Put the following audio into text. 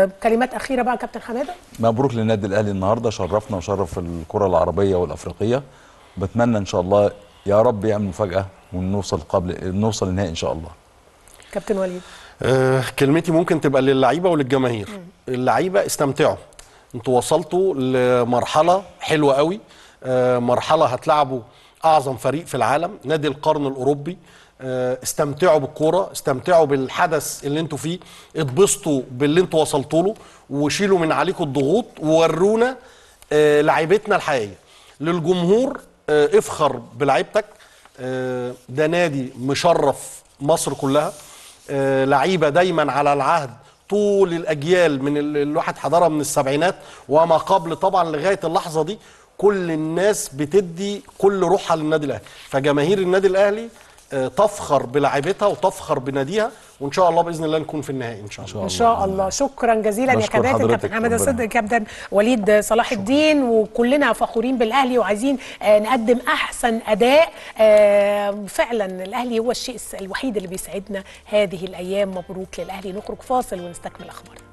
آه كلمات اخيره بقى كابتن حماده مبروك للنادي الاهلي النهارده شرفنا وشرف الكره العربيه والافريقيه بتمنى ان شاء الله يا رب يعمل مفاجاه ونوصل قبل نوصل النهائي ان شاء الله كابتن وليد آه كلمتي ممكن تبقى للعيبه وللجماهير اللعيبه استمتعوا انتوا وصلتوا لمرحله حلوه قوي آه مرحله هتلعبوا اعظم فريق في العالم نادي القرن الاوروبي آه استمتعوا بالكوره استمتعوا بالحدث اللي انتوا فيه اتبسطوا باللي انتوا وصلتوا له وشيلوا من عليكم الضغوط وورونا آه لعيبتنا الحقيقيه للجمهور آه افخر بلعيبتك آه ده نادي مشرف مصر كلها آه لعيبه دايما على العهد طول الاجيال من ال- الواحد حضرها من السبعينات وما قبل طبعا لغايه اللحظه دي كل الناس بتدي كل روحها للنادي الاهلي فجماهير النادي الاهلي آه، تفخر بلاعيبتها وتفخر بناديها وان شاء الله باذن الله نكون في النهائي ان شاء الله ان شاء الله شكرا جزيلا يا بشكر كباتن حضرتك، كابتن حماده ربنا صدق كابتن وليد صلاح الدين وكلنا فخورين بالاهلي وعايزين آه، نقدم احسن اداء آه، فعلا الاهلي هو الشيء الوحيد اللي بيسعدنا هذه الايام مبروك للاهلي نخرج فاصل ونستكمل اخبارنا